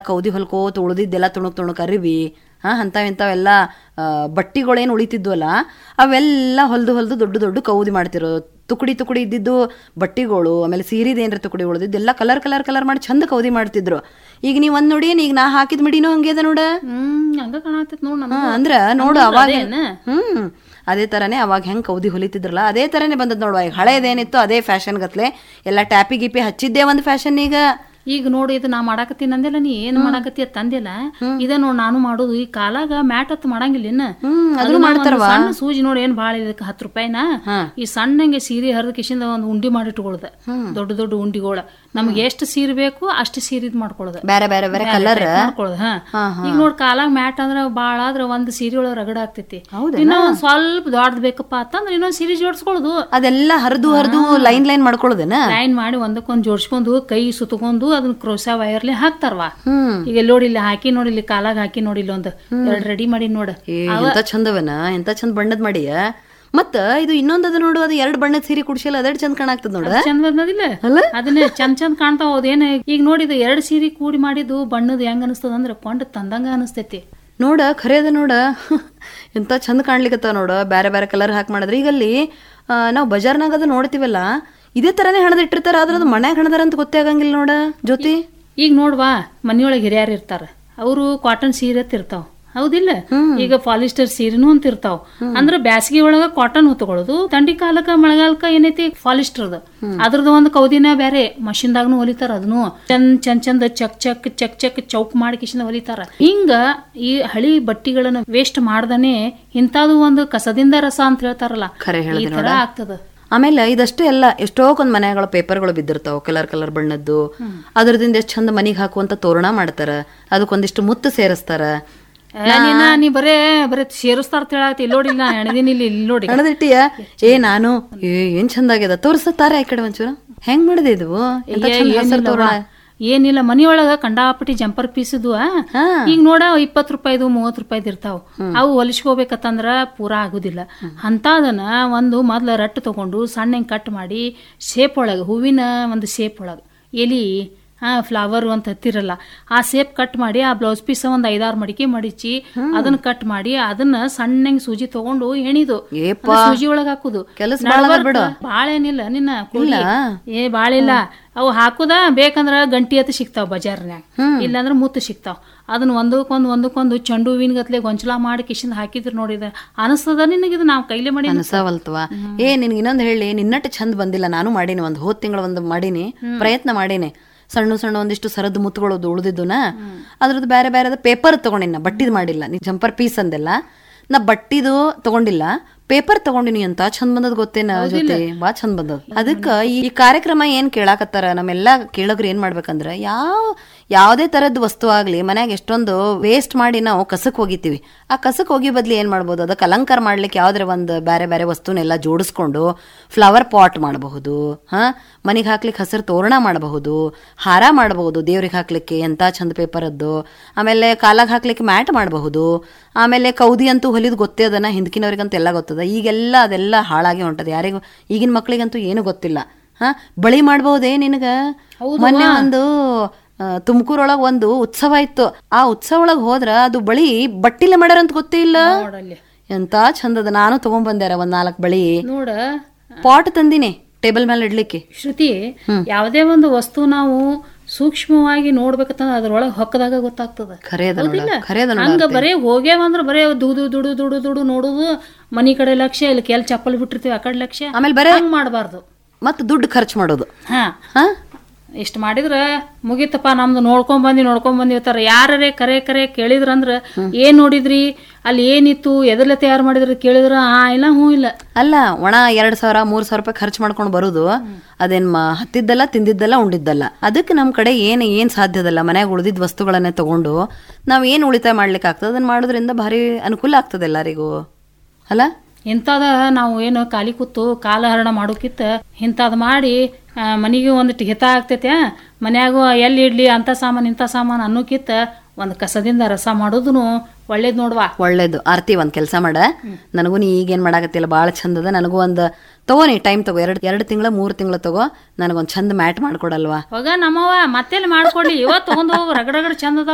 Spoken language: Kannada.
ಕೌದಿ ಹೊಲ್ಕೋತ ಉಳ್ದಿದ್ದೆಲ್ಲ ತುಣುಕ್ ತುಣುಕ್ ಅರಿವಿ ಹಾ ಅಂತಾವ್ ಇಂಥವೆಲ್ಲ ಬಟ್ಟಿಗಳೇನು ಉಳಿತಿದ್ವಲ್ಲ ಅವೆಲ್ಲ ಹೊಲ್ದು ಹೊಲ್ದು ದೊಡ್ಡ ದೊಡ್ಡ ಕೌದಿ ಮಾಡ್ತಿರೋ ತುಕಡಿ ತುಕಡಿ ಇದ್ದಿದ್ದು ಬಟ್ಟಿಗಳು ಆಮೇಲೆ ಸೀರಿದ ಏನ್ರ ತುಕಡಿ ಉಳಿದಿದ್ದು ಎಲ್ಲ ಕಲರ್ ಕಲರ್ ಕಲರ್ ಮಾಡಿ ಚಂದ ಕೌದಿ ಮಾಡ್ತಿದ್ರು ಈಗ ನೀವ್ ಒಂದ್ ನೋಡಿ ಈಗ ನಾ ಹಾಕಿದ ಮಿಡಿನೂ ಹಂಗೆ ಅದ ನೋಡ ಹ್ಮ್ ಹಂಗ ಕಾಣತೈತ್ ನೋಡ್ ಹಾ, ನನಗೂ. ಅಂದ್ರ ನೋಡು ಅಂದ್ರ ಅವಾಗ ಅದೇನ? ಹ್ಮ್ ಅದೇ ತರನೇ ಅವಾಗ ಹೆಂಗ್ ಕೌದಿ ಹೊಲಿತಿದ್ರಲ್ಲ ಅದೇ ತರನೇ ಬಂದದ್ ನೋಡುವ ಈಗ ಹಳೇದೇನಿತ್ತು ಅದೇ ಫ್ಯಾಷನ್ ಗತ್ಲೆ ಎಲ್ಲ ಟ್ಯಾಪಿ ಗಿಪಿ ಹಚ್ಚಿದ್ದೇ ಒಂದ್ ಫ್ಯಾಷನ್ ಈಗ ಈಗ ನೋಡಿ ಇದು ನಾ ಮಾಡಾಕತ್ತೀನಿ ಅಂದಿಲ್ಲ ನೀ ಏನ್ ಮಾಡಾಕತ್ತಿ ಅಂತ ತಂದಿಲ್ಲ ಇದ ನೋಡ್ ನಾನು ಮಾಡೋದು ಈ ಕಾಲಾಗ ಮ್ಯಾಟ್ ಹತ್ ಮಾಡಂಗಿಲ್ಲ ಇನ್ನ ಹ್ಮ್, ಅದು ಅದನ್ನು ನಾ ಒಂದ್ ಮಾಡ್ತಾರವ್ವ. ಸಣ್ಣ ಸೂಜಿ ನೋಡಿ ಏನ್ ಬಾಳ ಇದಕ್ಕೆ ಹತ್ತು ರೂಪಾಯಿನ ಈ ಸಣ್ಣಂಗೆ ಸೀರೆ ಹರಿದ ಕಿಶಿಂದ ಒಂದು ಉಂಡಿ ಮಾಡಿಟ್ಕೊಳ್ಳೋದ ದೊಡ್ಡ ದೊಡ್ಡ ಉಂಡಿಗಳ ನಮ್ಗೆ ಎಷ್ಟು ಸೀರೆ ಬೇಕು ಅಷ್ಟು ಸೀರೆ ಇದ್ ಮಾಡ್ಕೊಳ್ಳೋದ ಬೇರೆ ಬೇರೆ ಬೇರೆ ಕಲರ್ ಮಾಡ್ಕೊಳ್ಳೋದು ಹಾ ಈಗ ನೋಡ್ ಕಾಲಾಗ ಮ್ಯಾಟ್ ಅಂದ್ರ ಬಾಳ ಆದ್ರ ಒಂದ್ ಸೀರೆ ಒಳಗ ರಗಡ ಆಗ್ತೈತಿ ಹೌದೇನಾ? ಇನ್ನ ಒಂದ್ ಸ್ವಲ್ಪ ದೊಡ್ಡದ್ ಬೇಕಪ್ಪ ಅಂತಂದ್ರ ಇನ್ನೊಂದ್ ಸೀರೆ ಜೋಡಿಸ್ಕೊಳ್ಳೋದು ಅದೆಲ್ಲ ಹರಿದು ಹರಿದು ಲೈನ್ ಲೈನ್ ಮಾಡ್ಕೊಳ್ಳೋದೇನ ಲೈನ್ ಮಾಡಿ ಒಂದಕ್ಕೊಂದ್ ಜೋಡಿಸ್ಕೊಂಡು ಕೈ ಸುತ್ತಕೊಂಡು ಅದನ್ನ ಕ್ರೋಸಾ ವೈರ್ಲಿ ಹಾಕ್ತಾರವಾ ಹ್ಮ್ ಈಗ ಎಲ್ಲಿ ನೋಡಿ ಇಲ್ಲಿ ಹಾಕಿ ನೋಡಿ ಇಲ್ಲಿ ಕಾಲಾಗ ಹಾಕಿ ನೋಡಿ ಇಲ್ಲಿ ಒಂದು ಎರಡು ರೆಡಿ ಮಾಡಿ ನೋಡ ಏ ಎಂತ ಚಂದವನ ಎಂತ ಚಂದ ಬಣ್ಣದ್ ಮಾಡಿಯ ಮತ್ತ ಇದು ಇನ್ನೊಂದದ ನೋಡು ಅದು ಎರಡ್ ಬಣ್ಣದ ಸೀರೆ ಕುಡ್ಸಿಲ್ಲ ಅದೆರಡು ಚಂದ ಕಾಣಾಗ್ತದ ನೋಡ ಚಂದ ಬಂದದಿಲ್ಲ ಅಲ್ಲ? ಅದನ್ನ ಚಂದ ಚಂದ ಕಾಣ್ತಾವ ಅದೇನ ಈಗ ನೋಡಿದ ಎರಡ್ ಸೀರೆ ಕೂಡಿ ಮಾಡಿದ್ದು ಬಣ್ಣದ ಹೆಂಗ ಅನಿಸ್ತದ ಅಂದ್ರ ಕೊಂಡ ತಂದಂಗ ಅನಿಸ್ತೈತಿ ನೋಡ ಖರೆ ಅದ ನೋಡ ಎಂತ ಚಂದ ಕಾಣ್ಲಿಕತ್ತಾವ ನೋಡ ಬೇರೆ ಬೇರೆ ಕಲರ್ ಹಾಕಿ ಮಾಡಿದ್ರೆ ಈಗ ಅಲ್ಲಿ ಆ, ನಾವು ಬಜಾರ್ನಾಗ ಅದು ನೋಡ್ತೀವಲ್ಲ ಇದೇ ತರನೇ ಹಣದಿಟ್ಟಿರ್ತಾರ ಆದ್ರ ಅದು ಮನ್ಯಾಗ ಹಣದಾರ ಅಂತ ಗೊತ್ತೇ ಆಗಂಗಿಲ್ಲ ನೋಡ ಜ್ಯೋತಿ ಈಗ ನೋಡ್ವಾ ಮನಿಯೊಳಗೆ ಹಿರಿಯರು ಇರ್ತಾರ ಅವರು ಕಾಟನ್ ಸೀರೆ ಅಂತ ಇರ್ತಾವ ಹೌದಿಲ್ಲ ಈಗ ಪಾಲಿಸ್ಟರ್ ಸೀರೆನೂ ಅಂತ ಇರ್ತಾವ ಅಂದ್ರ ಬ್ಯಾಸಗಿ ಒಳಗ ಕಾಟನ್ ಹೊತ್ಕೊಳ್ಳೋದು ತಂಡಿ ಕಾಲಕ್ಕ ಮಳೆಗಾಲಕ್ಕ ಏನೈತಿ ಪಾಲಿಸ್ಟರ್ದ ಅದ್ರದ್ದು ಒಂದು ಕೌದಿನ ಬೇರೆ ಮಷಿನ್ದಾಗ್ನು ಹೊಲಿತಾರ ಅದನ್ನು ಚಂದ್ ಚಂದ್ ಚಂದ ಚಕ್ ಚಕ್ ಚಕ್ ಚಕ್ ಚೌಕ್ ಮಾಡಿ ಕಿಶಿಂದ ಹೊಲಿತಾರ ಹಿಂಗ ಈ ಹಳಿ ಬಟ್ಟಿಗಳನ್ನ ವೇಸ್ಟ್ ಮಾಡ್ದನೆ ಇಂತಾದು ಒಂದು ಕಸದಿಂದ ರಸ ಅಂತ ಹೇಳ್ತಾರಲ್ಲ ಖರೆ ಈ ಹೇಳ್ದೆ ತರ ಆಗ್ತದ ಆಮೇಲೆ ಇದಷ್ಟೇ ಅಲ್ಲ ಎಷ್ಟೋ ಕೊಂದ್ ಮನೆಗಳ ಪೇಪರ್ಗಳು ಬಿದ್ದಿರ್ತಾವ ಕಲರ್ ಕಲರ್ ಬಣ್ಣದ್ದು ಅದ್ರದಿಂದ ಎಷ್ಟು ಚಂದ ಮನಿಗೆ ಹಾಕುವಂತ ತೋರಣ ಮಾಡ್ತಾರ ಅದಕ್ಕೊಂದಿಷ್ಟು ಮುತ್ತು ಸೇರಿಸ್ತಾರ ಏ, ನೀನ ನೀ ಬರೇ ಬರೇ ಸೇರಿಸ್ತಾರ ಅಂತ ಹೇಳಾತಿ ಇಲ್ಲಿ ನೋಡಿ ನಾ ಹೆಣದಿನಿ ಇಲ್ಲಿ ಇಲ್ಲಿ ನೋಡಿ ಹಣದಿಟ್ಟಿಯ ಏ ನಾನು ಏ ಏನ್ ಚಂದ ಆಗ್ಯದ ತೋರಿಸ್ತಾರೆ ಈ ಕಡೆ ಒಂಚೂರು ಹೆಂಗ್ ಮಾಡಿದೆ ಇದು ಎಂತ ಏ, ಚಂದ ಹಸ್ರ್ ಏನಿಲ್ಲವ್ವ. ತೋರಣ ಏನಿಲ್ಲ ಮನಿಯೊಳಗ ಕಂಡಾಪಟ್ಟಿ ಜಂಪರ್ ಪೀಸ್ ಇದ್ವು ಹಾ. ಈಗ ನೋಡ ಇಪ್ಪತ್ ರೂಪಾಯಿದು ಮೂವತ್ ರೂಪಾಯಿದ್ ಇರ್ತಾವ ಅವು ಹೊಲಿಸ್ಕೋಬೇಕತ್ತಂದ್ರ ಪೂರಾ ಆಗುದಿಲ್ಲ ಅಂತದನ್ನ ಒಂದು ಮೊದ್ಲ ರಟ್ಟು ತಗೊಂಡು ಸಣ್ಣ ಕಟ್ ಮಾಡಿ ಶೇಪ್ ಒಳಗ ಹೂವಿನ ಒಂದು ಶೇಪ್ ಒಳಗ ಎಲಿ ಹಾ ಫ್ಲವರ್ ಅಂತ ಹತ್ತಿರಲ್ಲ ಆ ಸೇಪ್ ಕಟ್ ಮಾಡಿ ಆ ಬ್ಲೌಸ್ ಪೀಸ್ ಒಂದ್ ಐದಾರು ಮಡಿಕೆ ಮಡಿಚಿ ಅದನ್ನ ಕಟ್ ಮಾಡಿ ಅದನ್ನ ಸಣ್ಣಂಗ್ ಸೂಜಿ ತಗೊಂಡು ಹೆಣಿದು ಏಪ್ಪ. ಅದು ಸೂಜಿ ಒಳಗ ಹಾಕುದು ಕೆಲಸ ಬಾಳ ಅದ ಬಿಡು. ಬಾಳ ಏನಿಲ್ಲ ನಿನ್ನ ಕೂಲಿ. ಇಲ್ಲ? ಏ ಬಾಳಿಲ್ಲ ಅವು ಹಾಕುದ ಬೇಕಂದ್ರ ಗಂಟಿ ಅತ್ ಸಿಗ್ತಾವ ಬಜಾರ್ನ್ಯಾಗ ಇಲ್ಲಾಂದ್ರ ಮುತ್ತು ಸಿಗ್ತಾವ ಅದನ್ನ ಒಂದಕ್ಕೊಂದು ಒಂದಕ್ಕೊಂದು ಚೆಂಡು ಹೂವಿನ ಗತ್ಲೆ ಗೊಂಚಲ ಮಾಡಿ ಕಿಶಿಂದ ಹಾಕಿದ್ರು ನೋಡಿದ ಅನಸ್ತದ ನಿನಗಿದು ನಾವ್ ಕೈಲಿ ಮಾಡಿ ಅನಸವಲ್ತವ ಏ ನಿನ್ಗೆ ಇನ್ನೊಂದ್ ಹೇಳಿ ನಿನ್ನಟ್ಟು ಚಂದ ಬಂದಿಲ್ಲ ನಾನು ಮಾಡೀನಿ ಒಂದ್ ಹೋದ್ ತಿಂಗಳ ಒಂದು ಮಾಡೀನಿ ಪ್ರಯತ್ನ ಮಾಡೀನಿ ಸಣ್ಣ ಸಣ್ಣ ಒಂದಿಷ್ಟು ಸರದ್ ಮುತ್ತುಗಳು ಉಳಿದಿದ್ದುನ ಅದ್ರದ್ದು ಬೇರೆ ಬೇರೆ ಪೇಪರ್ ತಗೊಂಡಿನ ಬಟ್ಟಿದ್ ಮಾಡಿಲ್ಲ ನೀ ಜಂಪರ್ ಪೀಸ್ ಅಂದೆಲ್ಲ ನಾ ಬಟ್ಟಿದು ತಗೊಂಡಿಲ್ಲ ಪೇಪರ್ ತಗೊಂಡಿನಿ ಅಂತ ಚಂದ ಬಂದದ್ ಗೊತ್ತೇನ ಜೊತೆ ಬಾ ಚಂದ ಬಂದದ್ ಅದಕ್ಕ ಈ ಕಾರ್ಯಕ್ರಮ ಏನ್ ಕೇಳಾಕತ್ತಾರ ನಮ್ಮೆಲ್ಲಾ ಕೇಳೋಗ್ರು ಏನ್ ಮಾಡ್ಬೇಕಂದ್ರ ಯಾವ ಯಾವ್ದೇ ತರದ್ ವಸ್ತು ಆಗ್ಲಿ ಮನ್ಯಾಗ ಎಷ್ಟೊಂದು ವೇಸ್ಟ್ ಮಾಡಿ ನಾವು ಕಸಕ್ ಹೋಗಿತೀವಿ ಆ ಕಸಕ್ ಹೋಗಿ ಬದ್ಲಿ ಏನ್ ಮಾಡ್ಬೋದು ಅದಕ್ಕೆ ಅಲಂಕಾರ ಮಾಡ್ಲಿಕ್ಕೆ ಯಾವ್ದ್ರ ಒಂದು ಬೇರೆ ಬೇರೆ ವಸ್ತುನೆಲ್ಲ ಜೋಡಿಸ್ಕೊಂಡು ಫ್ಲವರ್ ಪಾಟ್ ಮಾಡಬಹುದು ಹಾ ಮನಿಗೆ ಹಾಕ್ಲಿಕ್ಕೆ ಹಸಿರು ತೋರಣ ಮಾಡಬಹುದು ಹಾರ ಮಾಡಬಹುದು ದೇವ್ರಿಗೆ ಹಾಕ್ಲಿಕ್ಕೆ ಎಂತ ಚಂದ ಪೇಪರದ್ದು ಆಮೇಲೆ ಕಾಲಾಗ ಹಾಕ್ಲಿಕ್ಕೆ ಮ್ಯಾಟ್ ಮಾಡಬಹುದು ಆಮೇಲೆ ಕೌದಿ ಅಂತೂ ಹೊಲಿದ್ ಗೊತ್ತೇ ಅದನ್ನ ಹಿಂದಕಿನವ್ರಿಗಂತೂ ಎಲ್ಲ ಗೊತ್ತದ ಈಗೆಲ್ಲ ಅದೆಲ್ಲ ಹಾಳಾಗಿ ಹೊಂಟದ ಯಾರಿಗೂ ಈಗಿನ ಮಕ್ಳಿಗಂತೂ ಏನು ಗೊತ್ತಿಲ್ಲ ಹಾ ಬಳಿ ಮಾಡ್ಬಹುದೇ ನಿನಗ ಮೊನ್ನೆ ಒಂದು ತುಮಕೂರೊಳಗ ಒಂದು ಉತ್ಸವ ಇತ್ತು ಆ ಉತ್ಸವ ಒಳಗ್ ಹೋದ್ರ ಅದು ಬಳಿ ಬಟ್ಟಿಲೆ ಮಾಡ್ಯಾರ ಅಂತ ಗೊತ್ತೇ ಇಲ್ಲ ನೋಡಲ್ಲಿ ಎಂತ ಚಂದದ ನಾನು ತಗೊಂಡ್ಬಂದ್ಯಾರ ಒಂದ್ ನಾಲ್ಕು ಬಳಿ ನೋಡ ಪಾಟ್ ತಂದಿನಿ ಟೇಬಲ್ ಮೇಲೆ ಇಡ್ಲಿಕ್ಕೆ ಶ್ರುತಿ ಯಾವುದೇ ಒಂದು ವಸ್ತು ನಾವು ಸೂಕ್ಷ್ಮವಾಗಿ ನೋಡ್ಬೇಕಂತಂದ್ರ ಅದ್ರೊಳಗ ಹೊಕ್ಕದಾಗ ಗೊತ್ತಾಗ್ತದ ಖರೆ ಅದ ನೋಡ ಹೌದಿಲ್ಲ? ಖರೆ ಅದ ನೋಡ ಹಂಗ ಬರೇ ಹೋಗ್ಯಾವಂದ್ರ ಬರೇ ದುಡು ದುಡು ದುಡು ದುಡು ನೋಡುದು ಮನಿ ಕಡೆ ಲಕ್ಷ್ಯ ಇಲ್ಲಿ ಕೆಲ್ ಚಪ್ಪಲ್ ಬಿಟ್ಟಿರ್ತೀವಿ ಆ ಕಡೆ ಲಕ್ಷ್ಯ ಆಮೇಲೆ ಬರೇ ಹಂಗ್ ಮಾಡಬಾರ್ದು ಮತ್ ದುಡ್ಡು ಖರ್ಚು ಮಾಡೋದು ಹಾ ಹಾ ಇಷ್ಟ ಮಾಡಿದ್ರ ಮುಗೀತಪ್ಪ ನಮ್ದು ನೋಡ್ಕೊಂಡ್ ಬಂದಿ ನೋಡ್ಕೊಂಡ್ ಬಂದಿರ್ತಾರ ಯಾರೇ ಕರೆ ಕರೆ ಕೇಳಿದ್ರಂದ್ರ ಏನ್ ನೋಡಿದ್ರಿ ಅಲ್ಲಿ ಏನಿತ್ತು ಎದರ್ಲೆ ತಯಾರು ಮಾಡಿದ್ರಿ ಕೇಳಿದ್ರ ಆ ಇಲ್ಲ ಹ್ಞೂ ಇಲ್ಲ ಅಲ್ಲ ಒಣ ಎರಡ್ ಸಾವಿರ ಮೂರ್ ಸಾವಿರ ರೂಪಾಯಿ ಖರ್ಚು ಮಾಡ್ಕೊಂಡು ಬರುದು ಅದೇನ್ ಮ- ಹತ್ತಿದ್ದಲ್ಲ ತಿಂದಿದ್ದಲ್ಲ ಉಂಡಿದ್ದಲ್ಲ ಅದಕ್ಕೆ ನಮ್ ಕಡೆ ಏನ್ ಏನ್ ಸಾಧ್ಯದಲ್ಲ ಮನ್ಯಾಗ ಉಳಿದಿದ್ ವಸ್ತುಗಳನ್ನೇ ತಗೊಂಡು ನಾವ್ ಏನ್ ಉಳಿತಾಯ ಮಾಡ್ಲಿಕ್ಕೆ ಆಗ್ತದೆ ಅದನ್ನ ಮಾಡೋದ್ರಿಂದ ಭಾರಿ ಅನುಕೂಲ ಆಗ್ತದೆ ಎಲ್ಲರಿಗೂ ಅಲ್ಲ ಇಂಥದ ನಾವು ಏನು ಖಾಲಿ ಕೂತು ಕಾಲಹರಣ ಮಾಡೋಕ್ಕಿಂತ ಇಂಥದ್ ಮಾಡಿ ಆ, ಮನಿಗೆ ಒಂದಿಟ್ಟು ಹಿತ ಆಗ್ತೈತೆ ಮನ್ಯಾಗೂ ಎಲ್ಲಿ ಇಡ್ಲಿ ಅಂತ ಸಾಮಾನು ಇಂಥ ಸಾಮಾನು ಅನ್ನೋಕ್ಕಿಂತ ಒಂದು ಕಸದಿಂದ ರಸ ಮಾಡೋದು ಒಳ್ಳೇದ್ ನೋಡ್ವಾ ಒಳ್ಳೇದು ಆರ್ತಿ ಒಂದ್ ಕೆಲಸ ಮಾಡ ನನಗೂ ನೀ ಈಗೇನ್ ಮಾಡಾಕತ್ತಿಲ್ಲ ಭಾಳ ಚಂದದ ನನಗೂ ಒಂದ್ ತಗೋ ನೀ ಟೈಮ್ ತಗೋ ಎರಡ್ ಎರಡ್ ತಿಂಗಳ ಮೂರ್ ತಿಂಗಳ ತಗೋ ನನಗೊಂದ್ ಚಂದ ಮ್ಯಾಟ್ ಮಾಡ್ಕೊಡಲ್ವಾ ಹೋಗ ನಮ್ಮವ್ವ ಮತ್ತೆಲ್ಲಿ ಮಾಡ್ಕೊಡ್ಲಿ ಇವತ್ತು ತಗೊಂಡ್ ಹೋಗಿ ರಗಡಗಡ ಚಂದ ಅದಾವ